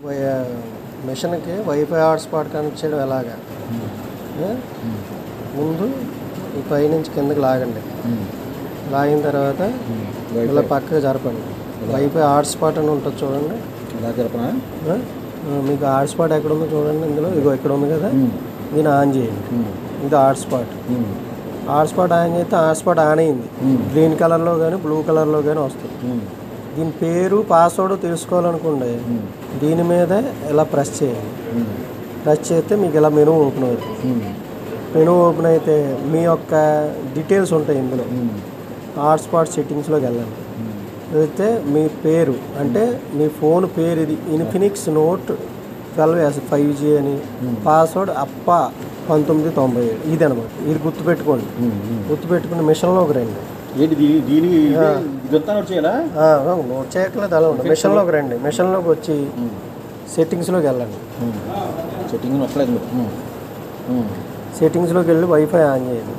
Why- మిషన్కి wifi hotspot connect చేయడం ఎలాగా ఏ? ముందు ఈ పైనుంచి కిందకి లాగండి లాగిన తర్వాత ఇలా పక్కకు జరపండి వైఫై హాట్స్పాట్ అని ఉంటుంది చూడండి ఇలా జరపనా ఆ? ఆ, మీకు హాట్స్పాట్ ఎక్కడ ఉందో చూడండి ఇందులో ఇగో ఇక్కడ ఉంది కదా దీన్ని ఆన్ చేయండి ఇది హాట్స్పాట్ హాట్స్పాట్ ఆన్ చేస్తే హాట్స్పాట్ ఆన్ అయింది గ్రీన్ కలర్లో కానీ బ్లూ కలర్లో కానీ వస్తుంది దీని పేరు పాస్వర్డ్ తెలుసుకోవాలనుకోండి దీని మీద ఇలా ప్రెస్ చేయండి ప్రెస్ చేస్తే మీకు ఇలా మెనూ ఓపెన్ అవుతుంది మెనూ ఓపెన్ అయితే మీ యొక్క డీటెయిల్స్ ఉంటాయి ఇందులో హాట్స్పాట్ సెట్టింగ్స్లోకి వెళ్ళండి అయితే మీ పేరు అంటే మీ ఫోన్ పేరు ఇది Infinix note twelve S five G అని పాస్వర్డ్ అప్ప పంతొమ్మిది తొంభై ఏడు ఇది అనమాట ఇది గుర్తుపెట్టుకోండి గుర్తుపెట్టుకుని మిషన్లోకి రండి ఏంటి దీని దీని ఇదంతా నోట్ చేయాలా ఆ, నోట్ చేయట్లేదు అలా ఉండదు మిషన్లోకి రండి మిషన్లోకి వచ్చి సెట్టింగ్స్లోకి వెళ్ళండి సెట్టింగ్ నొక్కలేదు మీరు ఉమ్. ఉమ్. సెట్టింగ్స్లోకి వెళ్ళి వైఫై ఆన్ చేయండి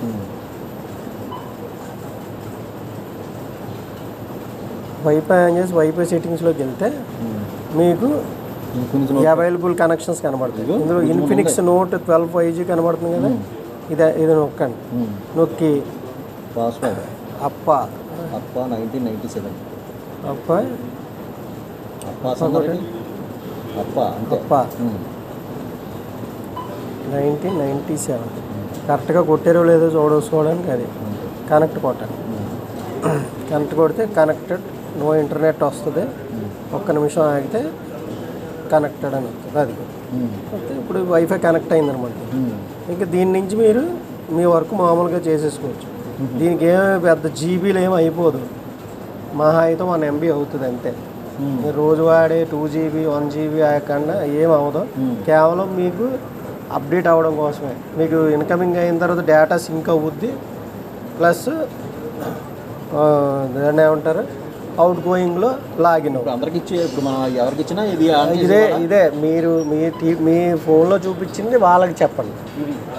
వైఫై ఆన్ చేసి వైఫై సెట్టింగ్స్లోకి వెళ్తే మీకు ఇన్ఫినిక్స్ అవైలబుల్ కనెక్షన్స్ కనబడతాయి ఇందులో Infinix note twelve five G కనబడుతుంది కదా ఇది ఇది నొక్కండి నొక్కి పాస్వర్డ్ అప్ప అప్ప నైన్టీన్ నైన్టీ సెవెన్ అప్ప అప్ప సంగతి అప్ప అంతే అప్ప ఉమ్. నైన్టీన్ నైంటీ సెవెన్ కరెక్ట్గా కొట్టారో లేదో చూడసుకోవడానికి అది కనెక్ట్ కొట్టండి కనెక్ట్ కొడితే కనెక్టెడ్ నో ఇంటర్నెట్ వస్తుంది ఒక్క నిమిషం ఆగితే కనెక్టెడ్ అని వస్తుంది అది ఉమ్. వస్తే ఇప్పుడు వైఫై కనెక్ట్ అయిందనమాట ఉమ్. ఇంకా దీని నుంచి మీరు మీ వర్క్ మామూలుగా చేసేసుకోవచ్చు దీనికి ఏమి పెద్ద జీబీలు ఏమి అయిపోదు మహా అయితే వన్ ఎంబీ అవుతుంది అంతే మీరు రోజు వాడే టూ జీబీ వన్ జీబీ కన్నా ఏం అవ్వదు కేవలం మీకు అప్డేట్ అవ్వడం కోసమే మీకు ఇన్కమింగ్ అయిన తర్వాత డేటా సింక్ అవుద్ది ప్లస్ దాన్ని ఏమంటారు అవుట్ గోయింగ్లో లాగిన్ ఇప్పుడు అందరికి ఇచ్చే ఇప్పుడు మనం ఎవరికి ఇచ్చినా ఇది ఆన్ చేసి ఇదే ఇదే మీరు మీ టీ మీ ఫోన్లో చూపించింది వాళ్ళకి చెప్పండి ఇది